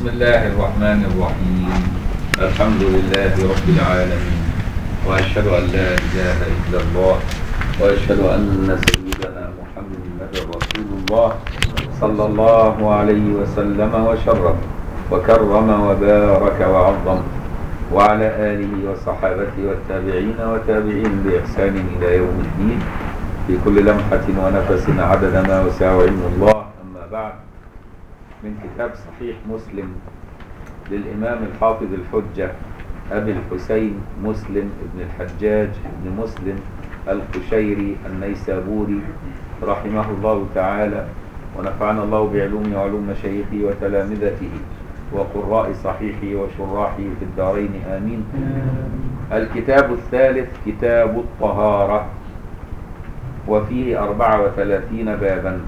بسم الله الرحمن الرحيم الحمد لله رب العالمين وأشهد أن لا إله إلا الله وأشهد أن سيدنا محمد رسول الله صلى الله عليه وسلم وشرف وكرم وبارك وعظم وعلى آله وصحابته والتابعين وتابعين بإحسان إلى يوم الدين في كل لمحة ونفس عدد ما وسع علم الله أما بعد من كتاب صحيح مسلم للإمام الحافظ الحجة أبي الحسين مسلم بن الحجاج بن مسلم القشيري النيسابوري رحمه الله تعالى ونفعنا الله بعلوم وعلوم مشايخه وتلامذته وقراء صحيحه وشراحه في الدارين آمين الكتاب الثالث كتاب الطهارة وفيه أربعة وثلاثين بابا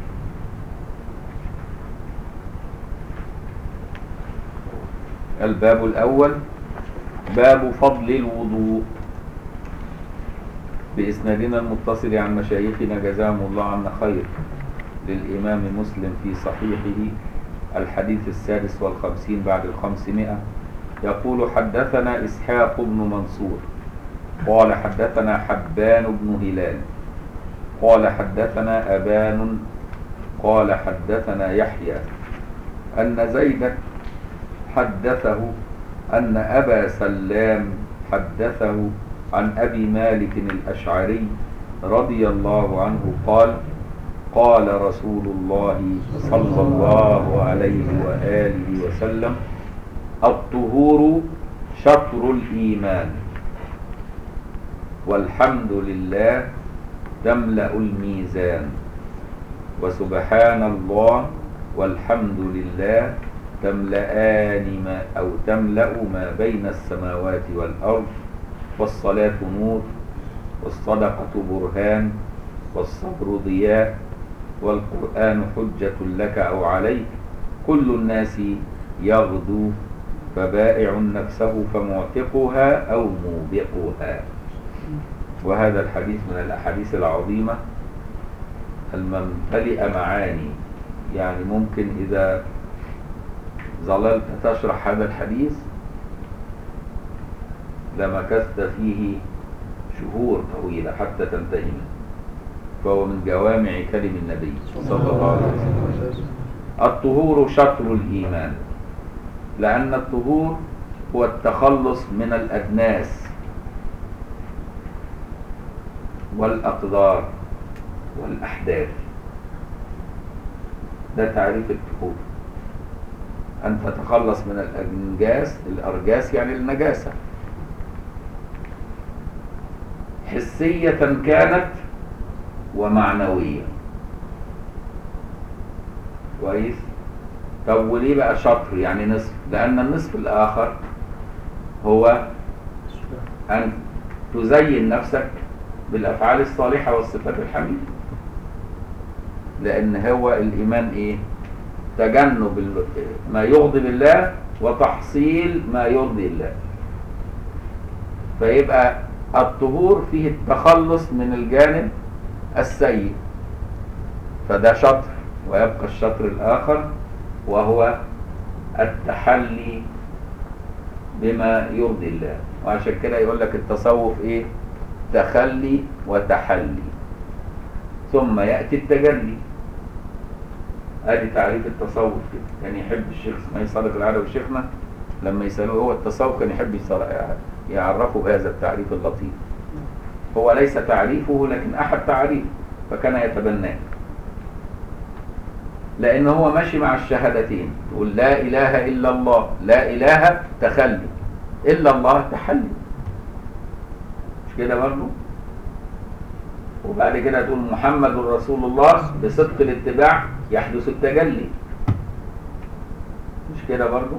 الباب الأول باب فضل الوضوء بإسنادنا المتصل عن مشايخنا جزاهم الله عنا خير للإمام مسلم في صحيحه الحديث السادس والخمسين بعد الخمسمائة يقول حدثنا إسحاق بن منصور قال حدثنا حبان بن هلال قال حدثنا أبان قال حدثنا يحيى أن زيد حدثه أن أبا سلام حدثه عن أبي مالك الأشعري رضي الله عنه قال قال رسول الله صلى الله عليه وآله وسلم الطهور شطر الإيمان والحمد لله تملأ الميزان وسبحان الله والحمد لله تملأان ما أو تملأ ما بين السماوات والأرض والصلاة نور والصدقة برهان والصبر ضياء والقرآن حجة لك أو عليك كل الناس يغدو فبائع نفسه فمعتقها أو موبقها وهذا الحديث من الأحاديث العظيمة الممتلئة معاني يعني ممكن إذا ظللت تشرح هذا الحديث لمكثت فيه شهور طويلة حتى تنتهي منه فهو من جوامع كلم النبي صلى الله عليه وسلم الطهور شطر الإيمان لأن الطهور هو التخلص من الأدناس والأقدار والأحداث ده تعريف الطهور أن تتخلص من الأنجاس الأرجاس يعني النجاسة حسية كانت ومعنوية كويس طب وليه بقى شطر يعني نصف لأن النصف الآخر هو أن تزين نفسك بالأفعال الصالحة والصفات الحميدة لأن هو الإيمان إيه تجنب ما يغضب الله وتحصيل ما يرضي الله فيبقى الطهور فيه التخلص من الجانب السيء فده شطر ويبقى الشطر الآخر وهو التحلي بما يرضي الله وعشان كده يقول لك التصوف ايه تخلي وتحلي ثم يأتي التجلي ادي تعريف التصوف كده يعني يحب الشيخ اسماعيل صادق العلوي شيخنا لما يسالوه هو التصوف كان يحب يعرفه بهذا التعريف اللطيف هو ليس تعريفه لكن احد تعريفه فكان يتبناه لان هو ماشي مع الشهادتين يقول لا اله الا الله لا اله تخلي الا الله تحلي مش كده برضه وبعد كده تقول محمد رسول الله بصدق الاتباع يحدث التجلي مش كده برضو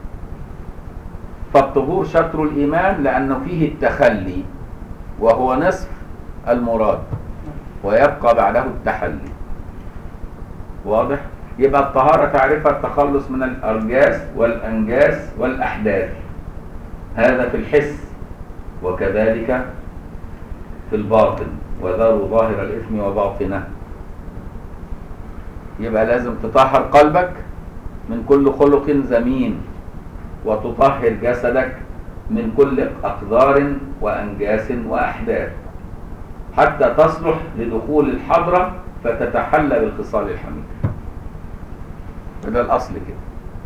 فالطهور شطر الإيمان لأنه فيه التخلي وهو نصف المراد ويبقى بعده التحلي واضح؟ يبقى الطهارة تعرفها التخلص من الأرجاس والأنجاس والأحداث هذا في الحس وكذلك في الباطن وذروا ظاهر الإثم وباطنه يبقى لازم تطهر قلبك من كل خلق ذميم وتطهر جسدك من كل أقدار وأنجاس وأحداث حتى تصلح لدخول الحضرة فتتحلى بالخصال الحميدة ده الأصل كده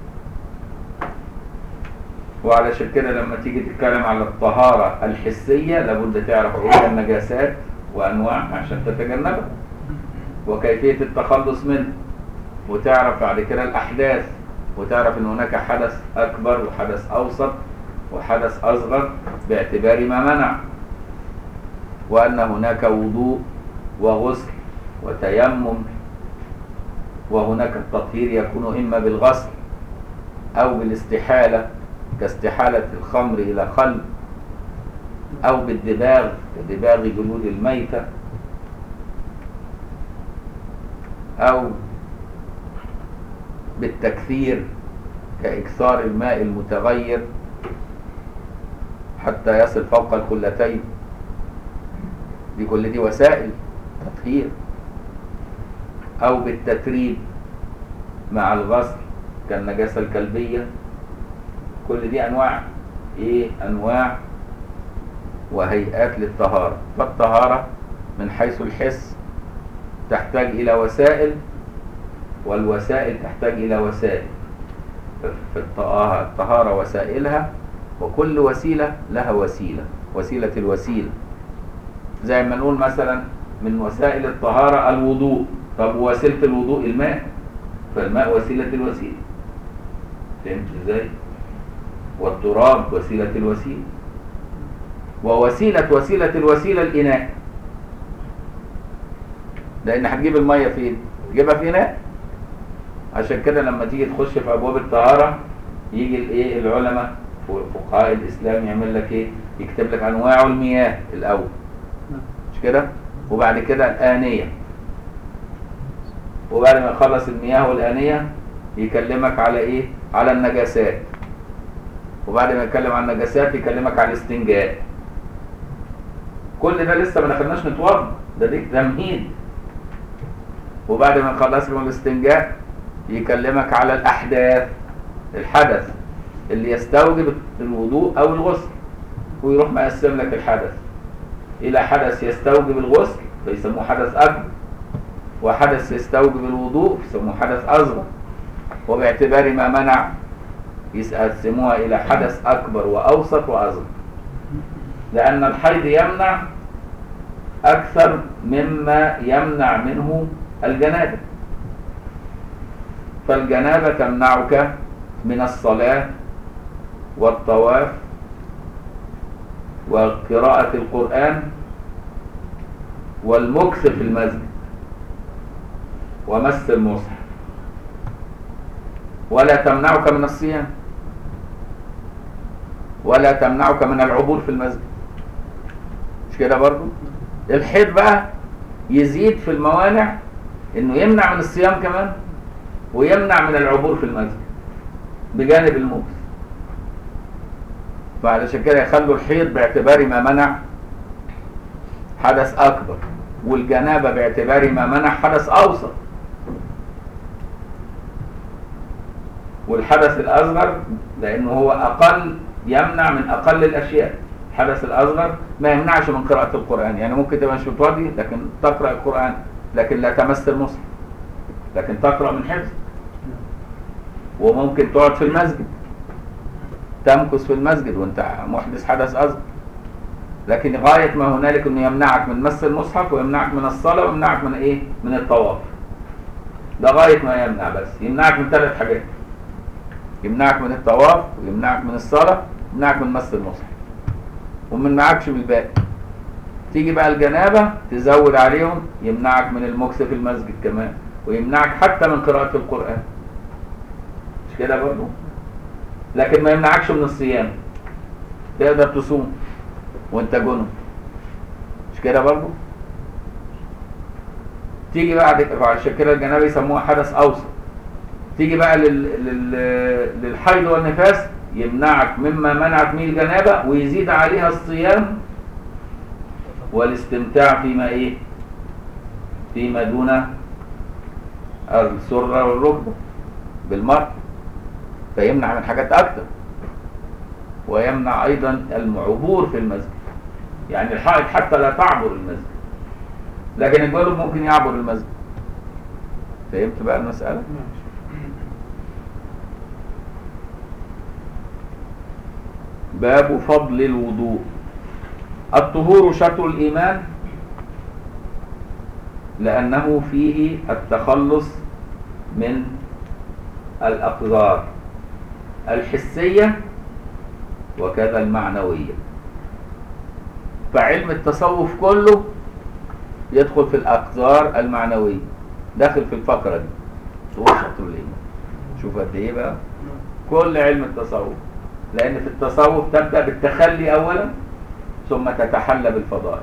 وعلشان كده لما تيجي تتكلم على الطهارة الحسية لابد تعرف ايه هي النجاسات وأنواعها عشان تتجنبها وكيفية التخلص منه وتعرف بعد كده الأحداث وتعرف ان هناك حدث أكبر وحدث أوسط وحدث أصغر باعتبار ما منع وأن هناك وضوء وغسل وتيمم وهناك التطهير يكون إما بالغسل أو بالاستحالة كاستحالة الخمر إلى خل أو بالدباغ كدباغ جلود الميتة أو بالتكثير كإكثار الماء المتغير حتى يصل فوق الكلتين دي كل دي وسائل تطهير أو بالتتريب مع الغسل كالنجاسة الكلبية كل دي أنواع إيه أنواع وهيئات للطهارة فالطهارة من حيث الحس تحتاج إلى وسائل والوسائل تحتاج إلى وسائل في الطهارة الطهارة وسائلها وكل وسيلة لها وسيلة وسيلة الوسيلة زي ما نقول مثلا من وسائل الطهارة الوضوء طب وسيلة الوضوء الماء فالماء وسيلة الوسيلة فهمت ازاي؟ والتراب وسيلة الوسيلة ووسيلة وسيلة الوسيلة الإناء لأن هتجيب المية فين؟ تجيبها في إناء عشان كده لما تيجي تخش في أبواب الطهارة يجي الإيه العلماء فقهاء الإسلام يعمل لك إيه؟ يكتب لك أنواع المياه الأول مش كده؟ وبعد كده الآنية وبعد ما يخلص المياه والآنية يكلمك على إيه؟ على النجاسات وبعد ما يتكلم عن النجاسات يكلمك على الاستنجاء كل ده لسه ما دخلناش نتوضا ده دي تمهيد وبعد ما يخلص من الاستنجاء يكلمك على الاحداث الحدث اللي يستوجب الوضوء او الغسل ويروح مقسم لك الحدث الى حدث يستوجب الغسل فيسموه حدث اكبر وحدث يستوجب الوضوء فيسموه حدث اصغر وباعتبار ما منع يقسموها إلى حدث أكبر وأوسط وأصغر لأن الحيض يمنع أكثر مما يمنع منه الجنابة فالجنابة تمنعك من الصلاة والطواف وقراءة القرآن والمكث في المسجد ومس المصحف ولا تمنعك من الصيام ولا تمنعك من العبور في المسجد مش كده برضو الحيض بقى يزيد في الموانع انه يمنع من الصيام كمان ويمنع من العبور في المسجد بجانب المكس فعلشان كده يخلوا الحيض باعتبار ما منع حدث اكبر والجنابه باعتبار ما منع حدث اوسط والحدث الأصغر لأنه هو أقل يمنع من أقل الأشياء الحدث الأصغر ما يمنعش من قراءة القرآن يعني ممكن تبقى مش متوضي لكن تقرأ القرآن لكن لا تمس المصحف لكن تقرأ من حفظ وممكن تقعد في المسجد تمكث في المسجد وانت محدث حدث أصغر لكن غاية ما هنالك انه يمنعك من مس المصحف ويمنعك من الصلاة ويمنعك من ايه؟ من الطواف ده غاية ما يمنع بس يمنعك من ثلاث حاجات يمنعك من الطواف ويمنعك من الصلاة يمنعك من مس المصحف وما يمنعكش من الباقي تيجي بقى الجنابة تزود عليهم يمنعك من المكس في المسجد كمان ويمنعك حتى من قراءة القرآن مش كده برضه لكن ما يمنعكش من الصيام تقدر تصوم وانت جنب مش كده برضه تيجي بعد عشان كده الجنابة يسموها حدث أوسط تيجي بقى لل... لل... للحيض والنفاس يمنعك مما منعت من الجنابة ويزيد عليها الصيام والاستمتاع فيما ايه فيما دون السرة والركبة بالمرء فيمنع من حاجات اكتر ويمنع أيضا العبور في المسجد يعني الحائط حتى لا تعبر المسجد لكن الجنب ممكن يعبر المسجد فهمت بقى المسألة؟ باب فضل الوضوء الطهور شطر الإيمان لأنه فيه التخلص من الأقذار الحسية وكذا المعنوية فعلم التصوف كله يدخل في الأقذار المعنوية داخل في الفقرة دي طهور شطر الإيمان شوف قد إيه بقى كل علم التصوف لأن في التصوف تبدأ بالتخلي أولا ثم تتحلى بالفضائل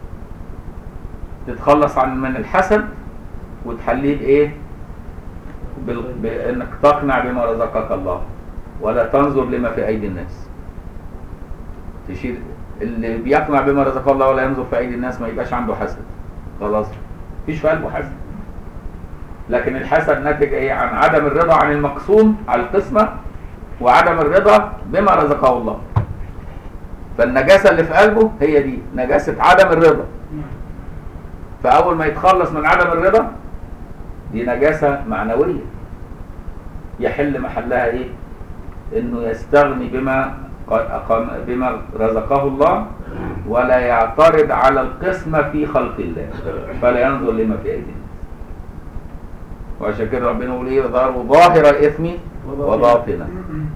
تتخلص عن من الحسد وتحليه بإيه؟ بال... بأنك تقنع بما رزقك الله ولا تنظر لما في أيدي الناس تشير اللي بيقنع بما رزقه الله ولا ينظر في أيدي الناس ما يبقاش عنده حسد خلاص مفيش في قلبه حسد لكن الحسد ناتج ايه عن عدم الرضا عن المقسوم على القسمه وعدم الرضا بما رزقه الله فالنجاسة اللي في قلبه هي دي نجاسة عدم الرضا فأول ما يتخلص من عدم الرضا دي نجاسة معنوية يحل محلها ايه انه يستغني بما أقام بما رزقه الله ولا يعترض على القسمة في خلق الله فلا ينظر لما في أيدي الناس وعشان كده ربنا يقول ايه ظهر ظاهر الإثم وباطنه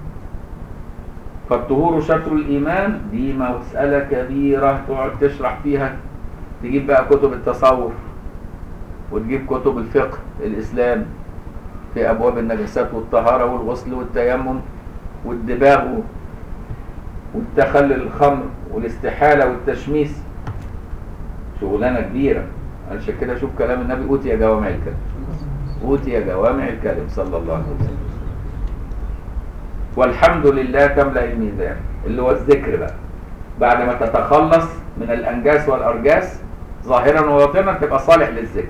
فالطهور شطر الإيمان دي مسألة كبيرة تقعد تشرح فيها تجيب بقى كتب التصوف وتجيب كتب الفقه الإسلام في أبواب النجاسات والطهارة والغسل والتيمم والدباغ والتخلل الخمر والاستحالة والتشميس شغلانة كبيرة عشان كده شوف كلام النبي أوتي جوامع الكلم أوتي جوامع الكلم صلى الله عليه وسلم والحمد لله تملأ الميزان اللي هو الذكر بقى بعد ما تتخلص من الأنجاس والأرجاس ظاهرا وباطنا تبقى صالح للذكر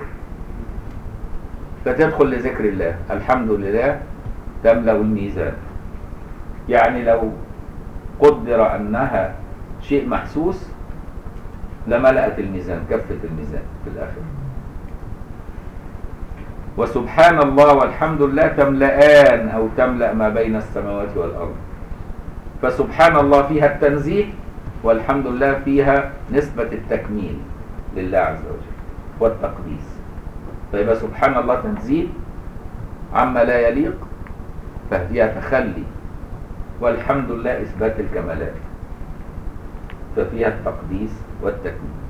فتدخل لذكر الله الحمد لله تملأ الميزان يعني لو قدر أنها شيء محسوس لملأت الميزان كفة الميزان في الآخر وسبحان الله والحمد لله تملأان أو تملأ ما بين السماوات والأرض فسبحان الله فيها التنزيه والحمد لله فيها نسبة التكميل لله عز وجل والتقديس فيبقى سبحان الله تنزيه عما لا يليق ففيها تخلي والحمد لله إثبات الكمالات ففيها التقديس والتكميل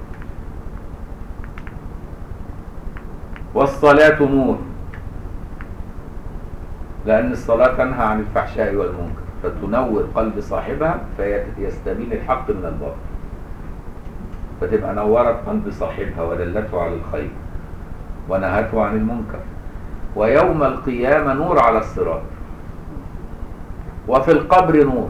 والصلاة نور لأن الصلاة تنهى عن الفحشاء والمنكر فتنور قلب صاحبها فيستبين الحق من الباطل فتبقى نورت قلب صاحبها ودلته على الخير ونهته عن المنكر ويوم القيامة نور على الصراط وفي القبر نور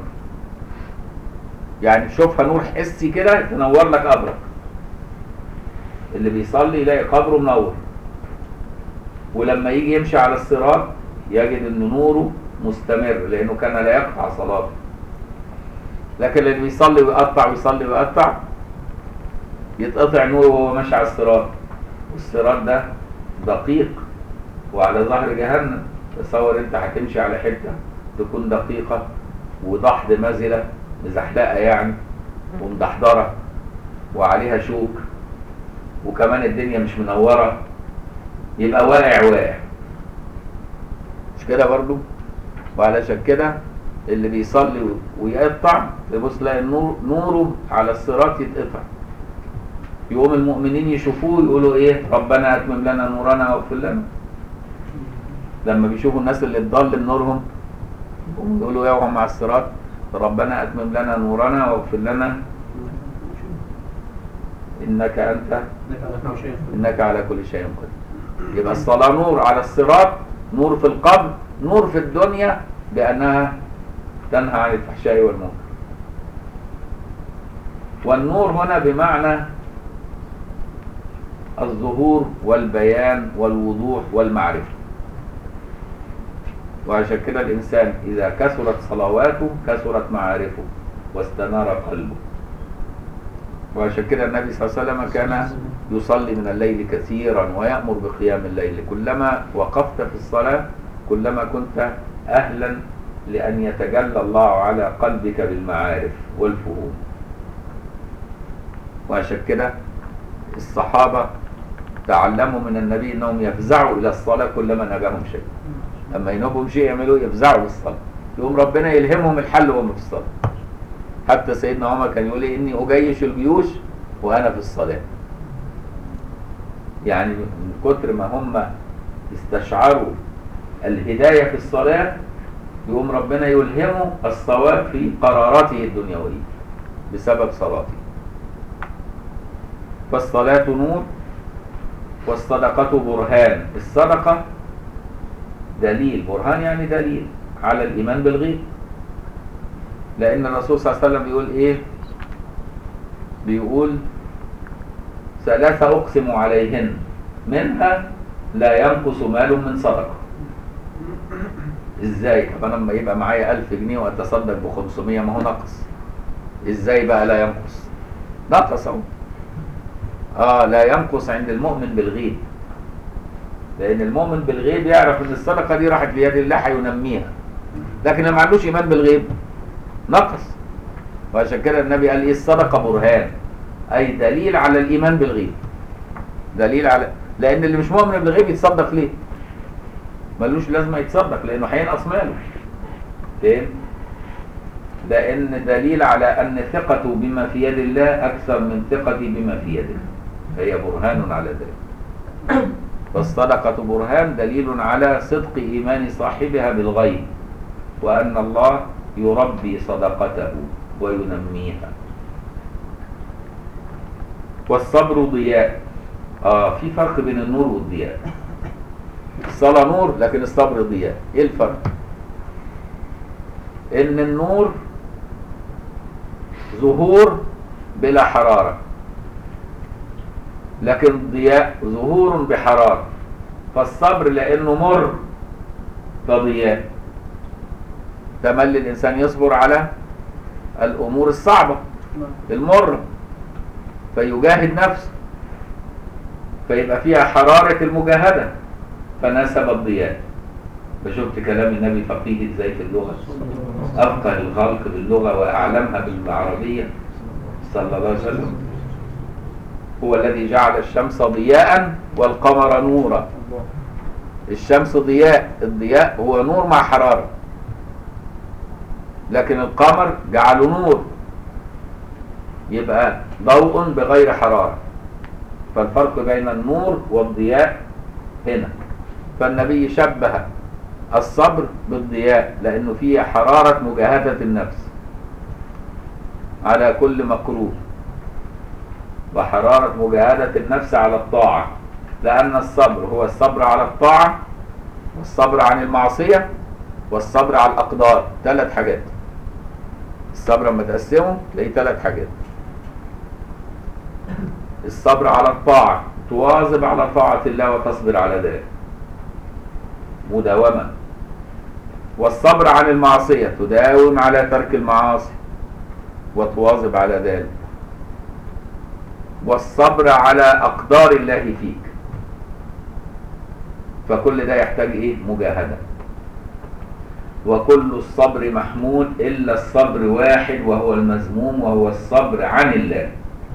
يعني تشوفها نور حسي كده تنور لك قبرك اللي بيصلي يلاقي قبره منور ولما يجي يمشي على الصراط يجد ان نوره مستمر لانه كان لا يقطع صلاته لكن اللي بيصلي ويقطع ويصلي ويقطع يتقطع نوره وهو ماشي على الصراط والصراط ده دقيق وعلى ظهر جهنم تصور انت هتمشي على حته تكون دقيقه وضحض مزله مزحلقه يعني ومدحضره وعليها شوك وكمان الدنيا مش منوره يبقى واقع واقع مش كده برضو وعلشان كده اللي بيصلي ويقطع تبص تلاقي النور نوره على الصراط يتقطع يقوم المؤمنين يشوفوه يقولوا ايه ربنا اتمم لنا نورنا واغفر لنا لما بيشوفوا الناس اللي تضل نورهم يقولوا يا وهم على الصراط ربنا اتمم لنا نورنا واغفر لنا انك انت انك على كل شيء قدير يبقى الصلاه نور على الصراط نور في القبر نور في الدنيا بانها تنهى عن الفحشاء والمنكر والنور هنا بمعنى الظهور والبيان والوضوح والمعرفه وعشان كده الإنسان إذا كثرت صلواته كثرت معارفه واستنار قلبه وعشان كده النبي صلى الله عليه وسلم كان يصلي من الليل كثيرا ويأمر بقيام الليل كلما وقفت في الصلاة كلما كنت أهلا لأن يتجلى الله على قلبك بالمعارف والفهوم وعشان كده الصحابة تعلموا من النبي أنهم يفزعوا إلى الصلاة كلما نجاهم شيء لما ينوبهم شيء يعملوا يفزعوا للصلاة يقوم ربنا يلهمهم الحل وهم في الصلاة حتى سيدنا عمر كان يقول إيه إني أجيش الجيوش وأنا في الصلاة يعني من كتر ما هم استشعروا الهداية في الصلاة يقوم ربنا يلهمه الصواب في قراراته الدنيوية بسبب صلاته فالصلاة نور والصدقة برهان الصدقة دليل برهان يعني دليل على الإيمان بالغيب لأن الرسول صلى الله عليه وسلم بيقول إيه بيقول ثلاثة أقسم عليهن منها لا ينقص مال من صدقة ازاي طب انا لما يبقى معايا 1000 جنيه واتصدق ب 500 ما هو نقص ازاي بقى لا ينقص نقص اهو اه لا ينقص عند المؤمن بالغيب لان المؤمن بالغيب يعرف ان الصدقه دي راحت بيد الله هينميها لكن اللي ما عندوش ايمان بالغيب نقص وعشان كده النبي قال ايه الصدقه برهان اي دليل على الايمان بالغيب دليل على لان اللي مش مؤمن بالغيب يتصدق ليه ملوش لازمه يتصدق لانه هينقص ماله فاهم لان دليل على ان ثقته بما في يد الله اكثر من ثقتي بما في يده فهي برهان على ذلك فالصدقه برهان دليل على صدق ايمان صاحبها بالغيب وان الله يربي صدقته وينميها والصبر ضياء اه في فرق بين النور والضياء الصلاة نور لكن الصبر ضياء ايه الفرق ان النور ظهور بلا حرارة لكن الضياء ظهور بحرارة فالصبر لانه مر فضياء تملي الانسان يصبر على الامور الصعبة المرة فيجاهد نفسه فيبقى فيها حرارة المجاهدة فنسب الضياء فشفت كلام النبي فقيه ازاي في اللغة أفقه الخلق باللغة وأعلمها بالعربية صلى الله عليه وسلم هو الذي جعل الشمس ضياء والقمر نورا الشمس ضياء الضياء هو نور مع حرارة لكن القمر جعله نور يبقى ضوء بغير حرارة فالفرق بين النور والضياء هنا فالنبي شبه الصبر بالضياء لأنه فيه حرارة مجاهدة النفس على كل مكروه وحرارة مجاهدة النفس على الطاعة لأن الصبر هو الصبر على الطاعة والصبر عن المعصية والصبر على الأقدار ثلاث حاجات الصبر لما تقسمه تلاقيه ثلاث حاجات الصبر على الطاعة تواظب على طاعة الله وتصبر على ذلك مداومة والصبر عن المعصية تداوم على ترك المعاصي وتواظب على ذلك والصبر على أقدار الله فيك فكل ده يحتاج إيه مجاهدة وكل الصبر محمود إلا الصبر واحد وهو المذموم وهو الصبر عن الله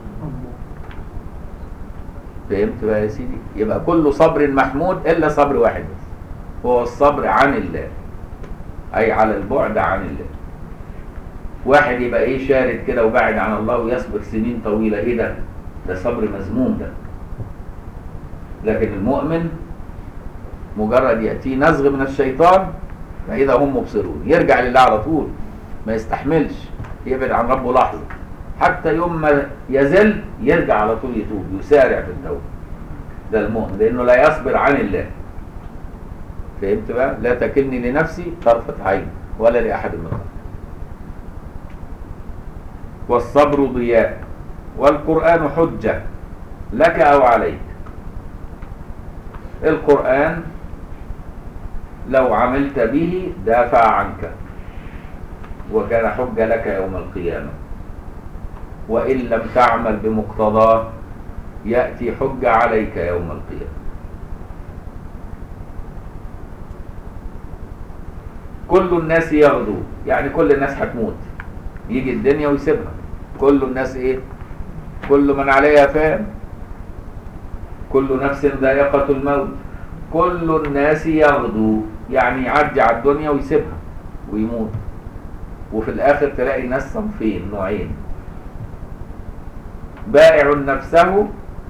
فهمت بقى يا سيدي يبقى كل صبر محمود إلا صبر واحد بس هو الصبر عن الله أي على البعد عن الله واحد يبقى ايه شارد كده وبعد عن الله ويصبر سنين طويلة ايه ده ده صبر مذموم ده لكن المؤمن مجرد يأتيه نزغ من الشيطان فإذا هم مبصرون يرجع لله على طول ما يستحملش يبعد عن ربه لحظة حتى يوم ما يزل يرجع على طول يتوب يسارع في التوبة ده المؤمن لأنه لا يصبر عن الله فهمت بقى لا تكلني لنفسي طرفة عين ولا لأحد من خلقي والصبر ضياء والقرآن حجة لك أو عليك القرآن لو عملت به دافع عنك وكان حجة لك يوم القيامة وإن لم تعمل بمقتضاه يأتي حجة عليك يوم القيامة كل الناس يغدو يعني كل الناس هتموت يجي الدنيا ويسيبها كل الناس ايه كل من عليها فان كل نفس ذائقة الموت كل الناس يغدو يعني يعدي على الدنيا ويسيبها ويموت وفي الاخر تلاقي الناس صنفين نوعين بائع نفسه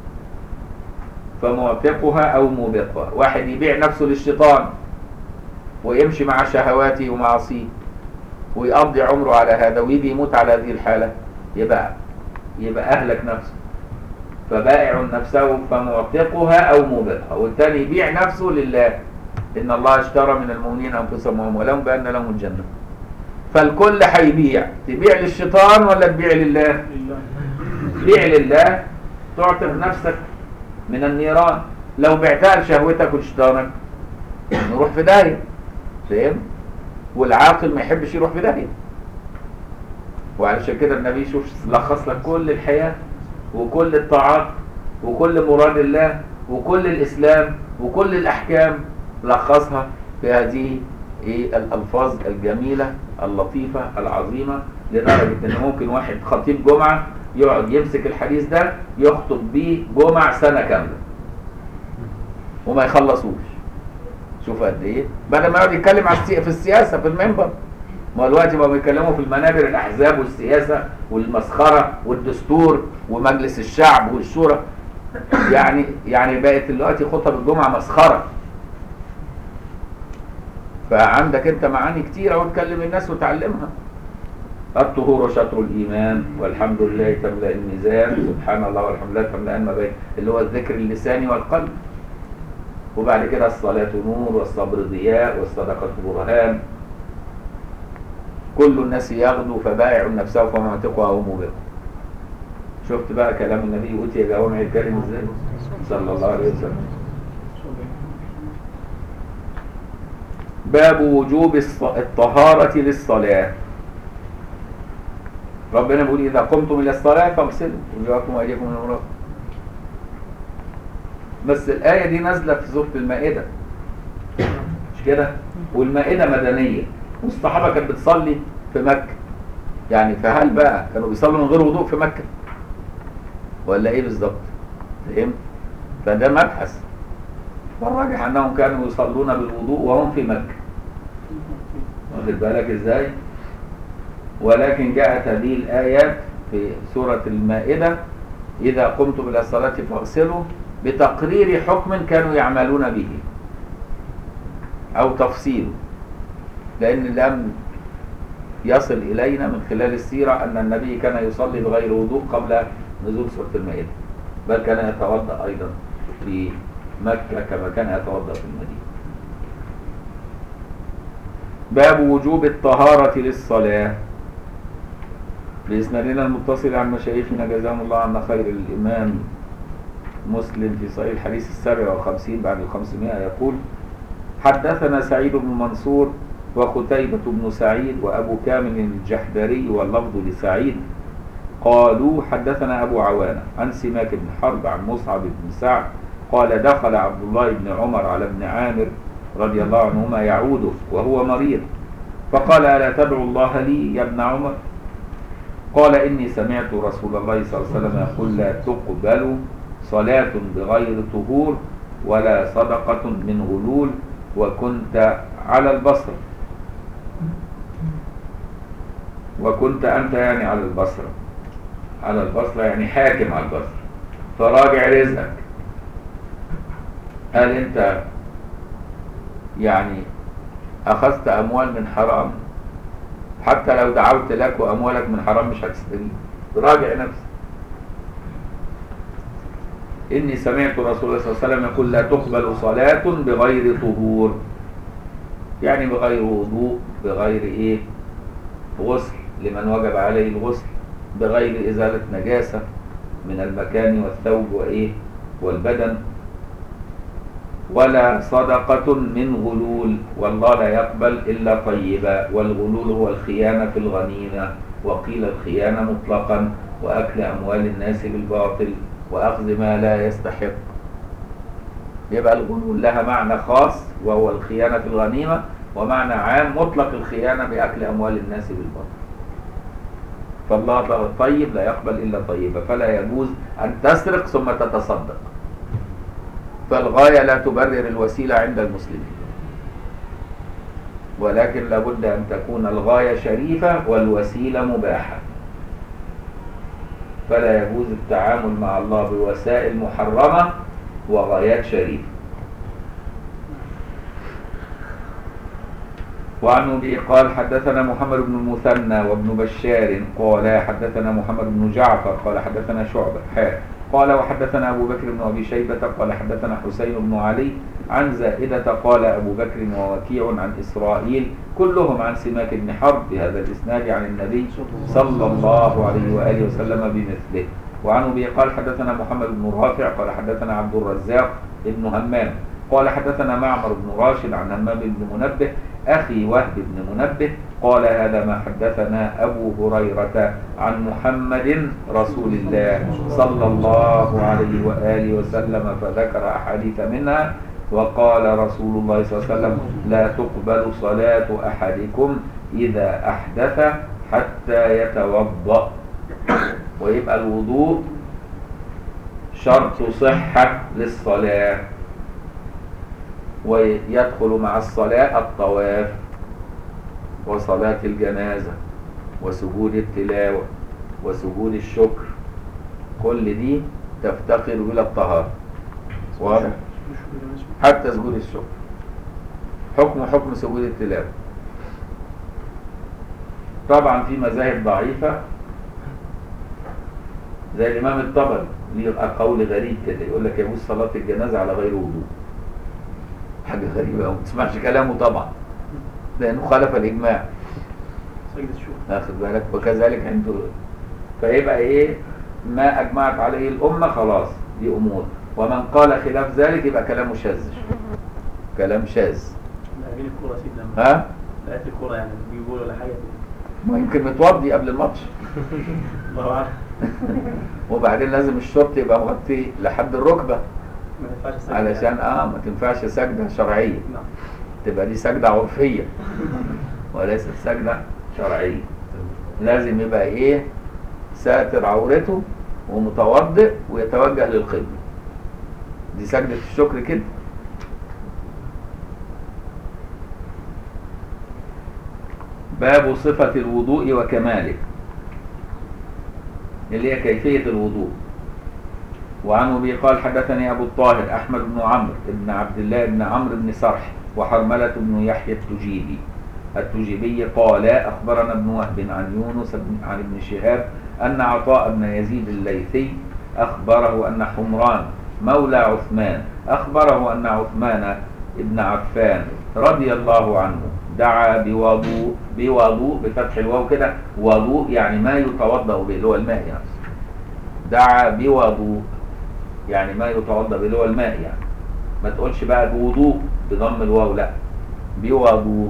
فمعتقها او موبقها واحد يبيع نفسه للشيطان ويمشي مع شهواته ومعاصيه ويقضي عمره على هذا ويجي يموت على هذه الحالة يبقى يبقى أهلك نفسه فبائع نفسه فمعتقها أو موبقها والتاني يبيع نفسه لله إن الله اشترى من المؤمنين أنفسهم وأموالهم بأن لهم الجنة فالكل هيبيع تبيع للشيطان ولا تبيع لله بيع لله تعتق نفسك من النيران لو بعتها لشهوتك ولشيطانك نروح في داهيه فاهم والعاقل ما يحبش يروح في داهيه وعلشان كده النبي شوف لخص لك كل الحياه وكل الطاعات وكل مراد الله وكل الاسلام وكل الاحكام لخصها في هذه ايه الالفاظ الجميله اللطيفه العظيمه لدرجه ان ممكن واحد خطيب جمعه يقعد يمسك الحديث ده يخطب بيه جمع سنه كامله وما يخلصوش شوف قد ايه بدل ما يقعد يتكلم على السي... في السياسه في المنبر ما دلوقتي بقوا بيتكلموا في المنابر الاحزاب والسياسه والمسخره والدستور ومجلس الشعب والشورى يعني يعني بقت دلوقتي خطب الجمعه مسخره فعندك انت معاني كتيره وتكلم الناس وتعلمها الطهور شطر الايمان والحمد لله تملا الميزان سبحان الله والحمد لله تملا ما بين اللي هو الذكر اللساني والقلب وبعد كده الصلاة نور والصبر ضياء والصدقة برهان كل الناس يغدو فبائع نفسه فمعتقها أو موبقها شفت بقى كلام النبي أوتي جوامع الكلم ازاي صلى الله عليه وسلم باب وجوب الطهارة للصلاة ربنا بيقول إذا قمتم إلى الصلاة فاغسلوا وجوهكم وأيديكم من المرافق بس الآية دي نازلة في سورة المائدة مش كده؟ والمائدة مدنية والصحابة كانت بتصلي في مكة يعني فهل بقى كانوا بيصلوا من غير وضوء في مكة؟ ولا إيه بالظبط؟ فهمت؟ فده مبحث والراجح أنهم كانوا يصلون بالوضوء وهم في مكة واخد بالك إزاي؟ ولكن جاءت هذه الآيات في سورة المائدة إذا قمتم إلى الصلاة فاغسلوا بتقرير حكم كانوا يعملون به أو تفصيله لأن لم يصل إلينا من خلال السيرة أن النبي كان يصلي بغير وضوء قبل نزول سورة المائدة بل كان يتوضأ أيضا في مكة كما كان يتوضأ في المدينة باب وجوب الطهارة للصلاة بإسنادنا المتصل عن مشايخنا جزاهم الله عنا خير الإمام مسلم في صحيح الحديث السابع وخمسين بعد الخمسمائة يقول حدثنا سعيد بن منصور وقتيبة بن سعيد وأبو كامل الجحدري واللفظ لسعيد قالوا حدثنا أبو عوانة عن سماك بن حرب عن مصعب بن سعد قال دخل عبد الله بن عمر على ابن عامر رضي الله عنهما يعوده وهو مريض فقال ألا تدعو الله لي يا ابن عمر قال إني سمعت رسول الله صلى الله عليه وسلم يقول لا تقبل صلاة بغير طهور ولا صدقة من غلول وكنت على البصر وكنت أنت يعني على البصرة على البصرة يعني حاكم على البصرة فراجع رزقك هل أنت يعني أخذت أموال من حرام حتى لو دعوت لك وأموالك من حرام مش هتستفيد راجع نفسك إني سمعت رسول الله صلى الله عليه وسلم يقول لا تقبل صلاة بغير طهور يعني بغير وضوء بغير إيه غسل لمن وجب عليه الغسل بغير إزالة نجاسة من المكان والثوب وإيه والبدن ولا صدقة من غلول والله لا يقبل إلا طيبا والغلول هو الخيانة في الغنيمة وقيل الخيانة مطلقا وأكل أموال الناس بالباطل وأخذ ما لا يستحق يبقى الغلول لها معنى خاص وهو الخيانة في الغنيمة ومعنى عام مطلق الخيانة بأكل أموال الناس بالباطل فالله طيب لا يقبل إلا طيبا فلا يجوز أن تسرق ثم تتصدق فالغاية لا تبرر الوسيلة عند المسلمين ولكن لابد أن تكون الغاية شريفة والوسيلة مباحة فلا يجوز التعامل مع الله بوسائل محرمة وغايات شريفة وعن أبي قال حدثنا محمد بن المثنى وابن بشار قال حدثنا محمد بن جعفر قال حدثنا شعبة حاء قال وحدثنا أبو بكر بن أبي شيبة قال حدثنا حسين بن علي عن زائدة قال أبو بكر ووكيع عن إسرائيل كلهم عن سماك بن حرب بهذا الإسناد عن النبي صلى الله عليه وآله وسلم بمثله وعن أبي قال حدثنا محمد بن رافع قال حدثنا عبد الرزاق بن همام قال حدثنا معمر بن راشد عن همام بن منبه أخي وهب بن منبه قال هذا ما حدثنا أبو هريرة عن محمد رسول الله صلى الله عليه وآله وسلم فذكر أحاديث منها وقال رسول الله صلى الله عليه وسلم لا تقبل صلاة أحدكم إذا أحدث حتى يتوضأ ويبقى الوضوء شرط صحة للصلاة ويدخل مع الصلاة الطواف وصلاة الجنازة وسجود التلاوة وسجود الشكر كل دي تفتقر إلى الطهارة واضح حتى سجود الشكر حكم حكم سجود التلاوة طبعا في مذاهب ضعيفة زي الإمام الطبري ليه قول غريب كده يقول لك يجوز صلاة الجنازة على غير وضوء حاجة غريبة وما تسمعش كلامه طبعا لأنه خالف الإجماع واخد بالك وكذلك عنده فيبقى إيه ما أجمعت عليه الأمة خلاص دي أمور ومن قال خلاف ذلك يبقى كلامه شاذ كلام شاذ لاعبين الكورة سيدنا ها لعيبة الكورة يعني بيقولوا ولا حاجة ما يمكن متوضي قبل الماتش الله أعلم وبعدين لازم الشرط يبقى مغطي لحد الركبة ما ينفعش السجن علشان يعني. اه ما تنفعش سجدة شرعية نعم تبقى دي سجدة عرفية وليست سجدة شرعية لازم يبقى ايه ساتر عورته ومتوضئ ويتوجه للقبلة دي سجدة الشكر كده باب صفة الوضوء وكماله اللي هي كيفية الوضوء وعن أبي قال حدثني أبو الطاهر أحمد بن عمرو بن عبد الله بن عمرو بن صرح وحرملة بن يحيى التجيبي التجيبي قال أخبرنا ابن وهب عن يونس بن عن ابن شهاب أن عطاء بن يزيد الليثي أخبره أن حمران مولى عثمان أخبره أن عثمان ابن عفان رضي الله عنه دعا بوضوء بوضوء بفتح الواو كده وضوء يعني ما يتوضأ به اللي هو الماء يعني دعا بوضوء يعني ما يتوضأ به اللي هو الماء يعني ما تقولش بقى بوضوء بضم الواو لا بوضوء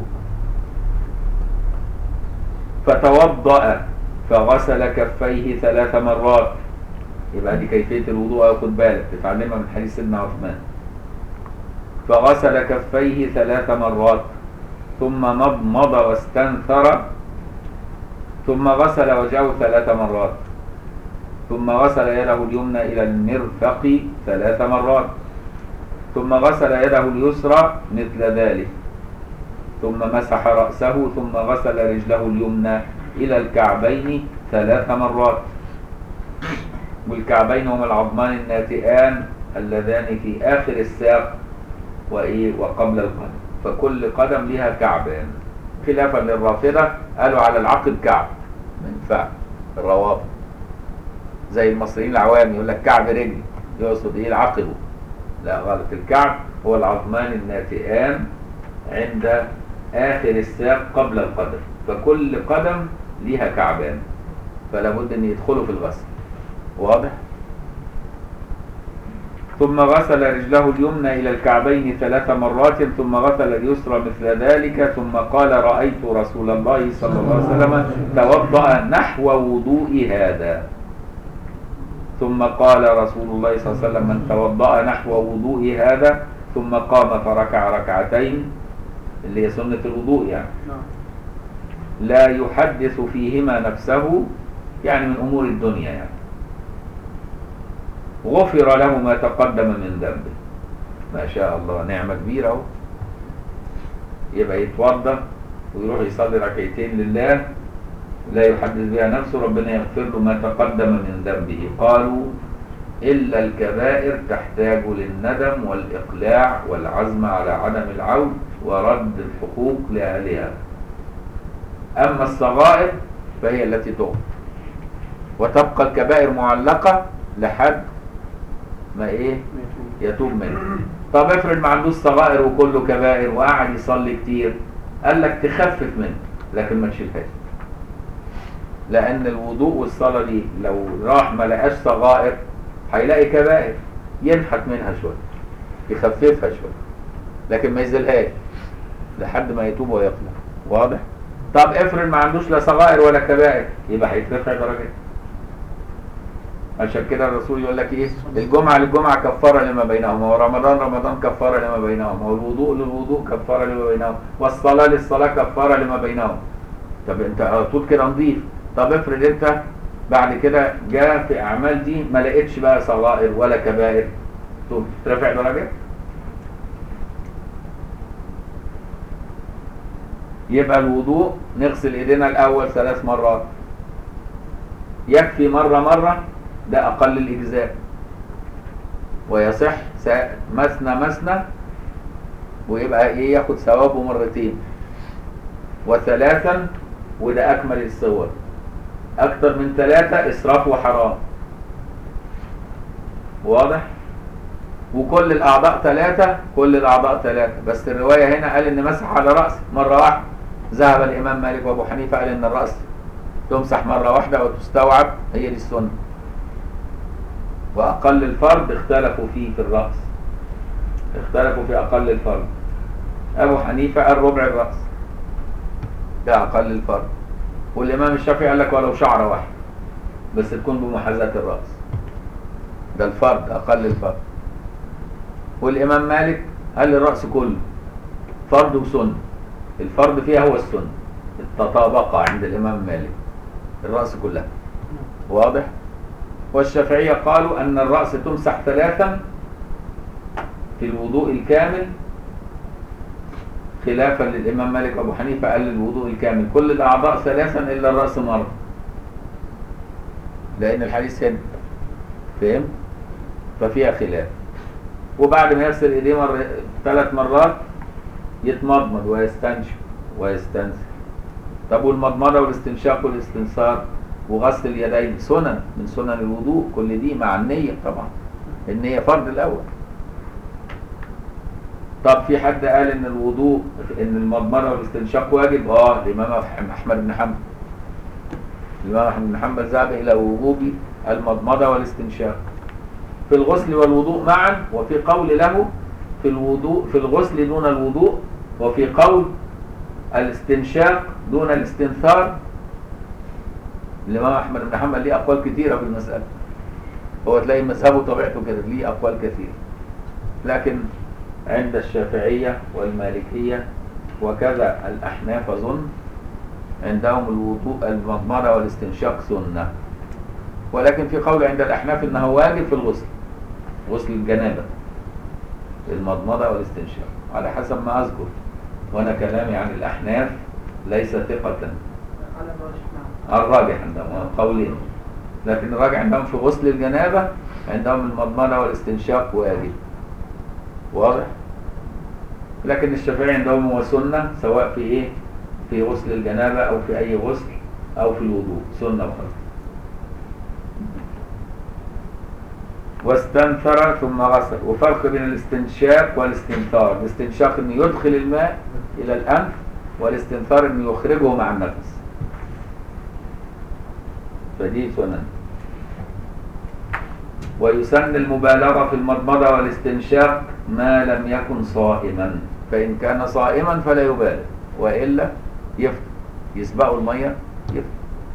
فتوضأ فغسل كفيه ثلاث مرات يبقى دي كيفية الوضوء خد بالك تتعلمها من حديث سيدنا عثمان فغسل كفيه ثلاث مرات ثم مضمض واستنثر ثم غسل وجهه ثلاث مرات ثم غسل يده اليمنى إلى المرفق ثلاث مرات ثم غسل يده اليسرى مثل ذلك ثم مسح رأسه ثم غسل رجله اليمنى إلى الكعبين ثلاث مرات والكعبين هما العظمان الناتئان اللذان في آخر الساق وإيه وقبل القدم فكل قدم لها كعبان خلافا للرافضة قالوا على العقب كعب ما ينفع الروافض زي المصريين العوام يقول لك كعب رجل يقصد ايه العقب لا غلط الكعب هو العظمان الناتئان عند آخر الساق قبل القدم فكل قدم ليها كعبان فلا بد ان يدخلوا في الغسل واضح ثم غسل رجله اليمنى إلى الكعبين ثلاث مرات ثم غسل اليسرى مثل ذلك ثم قال رأيت رسول الله صلى الله عليه وسلم توضأ نحو وضوء هذا ثم قال رسول الله صلى الله عليه وسلم من توضأ نحو وضوء هذا ثم قام فركع ركعتين اللي هي سنة الوضوء يعني نعم لا يحدث فيهما نفسه يعني من أمور الدنيا يعني غفر له ما تقدم من ذنبه ما شاء الله نعمة كبيرة اهو يبقى يتوضا ويروح يصلي ركعتين لله لا يحدث بها نفسه ربنا يغفر له ما تقدم من ذنبه قالوا إلا الكبائر تحتاج للندم والإقلاع والعزم على عدم العود ورد الحقوق لأهلها أما الصغائر فهي التي تغفر وتبقى الكبائر معلقة لحد ما إيه يتوب منه طب افرض ما عندوش صغائر وكله كبائر وقعد يصلي كتير قال لك تخفف منه لكن ما تشيلهاش لأن الوضوء والصلاة دي لو راح ما لقاش صغائر هيلاقي كبائر ينحت منها شوية يخففها شوية لكن ما يزيلهاش لحد ما يتوب ويقلع واضح؟ طب افرض ما عندوش لا صغائر ولا كبائر يبقى هيترفع درجات عشان كده الرسول يقول لك ايه الجمعة للجمعة كفارة لما بينهما ورمضان رمضان كفارة لما بينهما والوضوء للوضوء كفارة لما بينهما والصلاة للصلاة كفارة لما بينهما طب انت على طول كده نضيف طب افرض انت بعد كده جاء في اعمال دي ما لقيتش بقى صغائر ولا كبائر تقوم ترفع درجات يبقى الوضوء نغسل ايدينا الاول ثلاث مرات يكفي مرة مرة ده أقل الإجزاء ويصح سا- مثنى مثنى ويبقى إيه ياخد ثوابه مرتين وثلاثا وده أكمل الصور أكتر من ثلاثة إسراف وحرام واضح؟ وكل الأعضاء ثلاثة كل الأعضاء ثلاثة بس الرواية هنا قال إن مسح على رأس مرة واحدة ذهب الإمام مالك وأبو حنيفة قال إن الرأس تمسح مرة واحدة وتستوعب هي دي السنة وأقل الفرد اختلفوا فيه في الرأس اختلفوا في أقل الفرد أبو حنيفة قال ربع الرأس ده أقل الفرد والإمام الشافعي قال لك ولو شعرة واحدة بس تكون بمحاذاة الرأس ده الفرد أقل الفرد والإمام مالك قال الرأس كله فرد وسنة الفرد فيها هو السنة التطابق عند الإمام مالك الرأس كلها واضح والشافعية قالوا أن الرأس تمسح ثلاثا في الوضوء الكامل خلافا للإمام مالك وأبو حنيفة قال الوضوء الكامل كل الأعضاء ثلاثا إلا الرأس مرة لأن الحديث هنا فهم ففيها خلاف وبعد ما يغسل ايديه مر... ثلاث مرات يتمضمض ويستنشق ويستنثر طب والمضمضه والاستنشاق والاستنثار وغسل اليدين سنن من سنن الوضوء كل دي مع النية طبعا النية فرض الأول طب في حد قال ان الوضوء ان المضمضه والاستنشاق واجب اه الامام احمد بن حنبل الامام احمد بن حنبل ذهب الى وجوب المضمضه والاستنشاق في الغسل والوضوء معا وفي قول له في الوضوء في الغسل دون الوضوء وفي قول الاستنشاق دون الاستنثار الامام احمد بن حنبل ليه اقوال كثيره في المساله هو تلاقي مذهبه طبيعته كده ليه اقوال كثيره لكن عند الشافعيه والمالكيه وكذا الاحناف اظن عندهم الوضوء المضمره والاستنشاق سنه ولكن في قول عند الاحناف انه واجب في الغسل غسل الجنابه المضمضه والاستنشاق على حسب ما اذكر وانا كلامي عن الاحناف ليس ثقه على الراجح نعم الراجح عندهم قولين لكن الراجح عندهم في غسل الجنابة عندهم المضمضة والاستنشاق واجب واضح لكن الشافعي عندهم هو سنة سواء في ايه في غسل الجنابة او في اي غسل او في الوضوء سنة وخلاص واستنثر ثم غسل وفرق بين الاستنشاق والاستنثار الاستنشاق انه يدخل الماء الى الانف والاستنثار انه يخرجه مع النفس فدي سنن ويسن المبالغة في المضمضة والاستنشاق ما لم يكن صائما فإن كان صائما فلا يبالغ وإلا يفطر يسبقه المية يفطر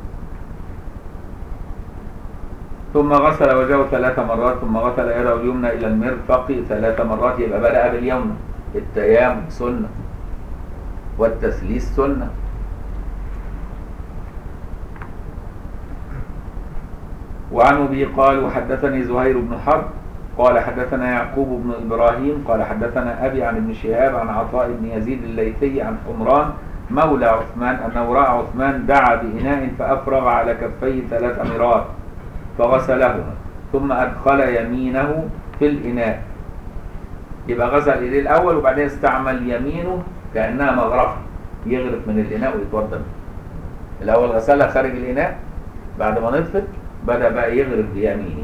ثم غسل وجهه ثلاث مرات ثم غسل يده اليمنى إلى المرفق ثلاث مرات يبقى بدأ باليمنى التيامن سنة والتسليس سنة وعن ابي قال وحدثني زهير بن حرب قال حدثنا يعقوب بن ابراهيم قال حدثنا ابي عن ابن شهاب عن عطاء بن يزيد الليثي عن حمران مولى عثمان انه راى عثمان دعا باناء فافرغ على كفيه ثلاث مرات فغسلهما ثم ادخل يمينه في الاناء يبقى غسل ايديه الاول وبعدين استعمل يمينه كانها مغرفه يغرف من الاناء ويتوضا منه. الاول غسلها خارج الاناء بعد ما نطفت بدا بقى يغرف بيمينه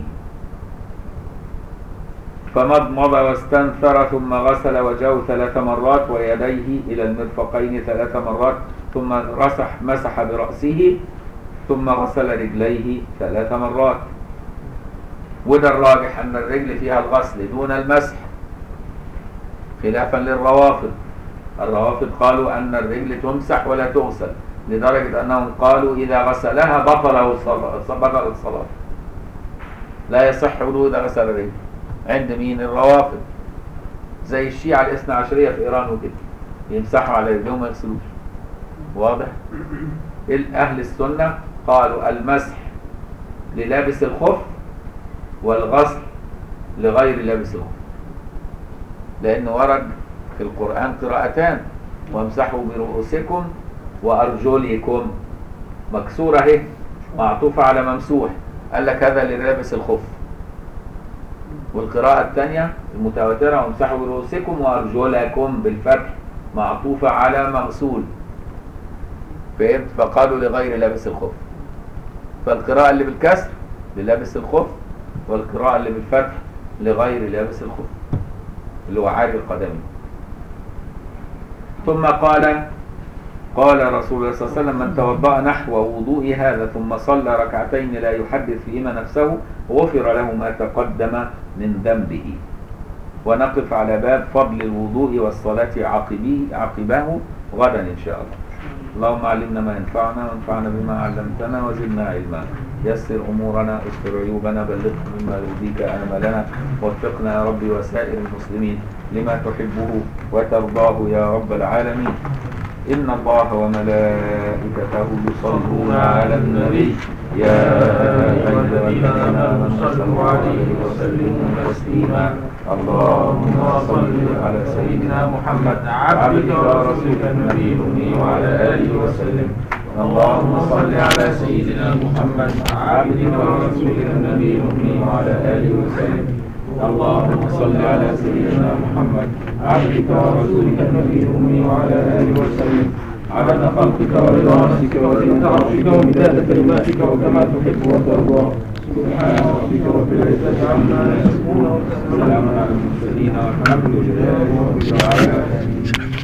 فمضمض واستنثر ثم غسل وجهه ثلاث مرات ويديه الى المرفقين ثلاث مرات ثم رسح مسح براسه ثم غسل رجليه ثلاث مرات وده الراجح ان الرجل فيها الغسل دون المسح خلافا للروافض الروافض قالوا ان الرجل تمسح ولا تغسل لدرجة انهم قالوا اذا غسلها بطل الصلاة بطل الصلاة لا يصح وضوء اذا غسل الرجل عند مين الروافض زي الشيعة الاثنى عشرية في ايران وكده يمسحوا على رجلهم ما يغسلوش واضح اهل السنة قالوا المسح للابس الخف والغسل لغير لابس الخف لأنه ورد في القرآن قراءتان وامسحوا برؤوسكم وأرجلكم مكسورة اهي معطوفة على ممسوح قال لك هذا للابس الخف والقراءة الثانية المتواترة وامسحوا برؤوسكم وأرجلكم بالفتح معطوفة على مغسول فهمت فقالوا لغير لابس الخف فالقراءة اللي بالكسر للابس الخف والقراءة اللي بالفتح لغير لابس الخف اللي هو عاري القدمين ثم قال قال رسول الله صلى الله عليه وسلم من توضأ نحو وضوء هذا ثم صلى ركعتين لا يحدث فيهما نفسه غفر له ما تقدم من ذنبه ونقف على باب فضل الوضوء والصلاة عقبه عقبه غدا إن شاء الله اللهم علمنا ما ينفعنا وانفعنا بما علمتنا وزدنا علما يسر امورنا استر عيوبنا بلغنا مما يرضيك املنا وفقنا يا ربي وسائر المسلمين لما تحبه وترضاه يا رب العالمين ان الله وملائكته يصلون على النبي يا ايها الذين امنوا صلوا عليه وسلموا تسليما اللهم صل على سيدنا محمد عبدك ورسولك النبي الامي وعلى اله وسلم اللهم صل على سيدنا محمد عبدك ورسولك النبي الامي وعلى اله وسلم اللهم صل على سيدنا محمد عبدك ورسولك النبي الامي وعلى اله وسلم عدد خلقك ورضا نفسك وزنة عرشك ومداد كلماتك وكما تحب وترضى سبحان ربك رب العزة عما يصفون وسلام على المرسلين والحمد لله رب العالمين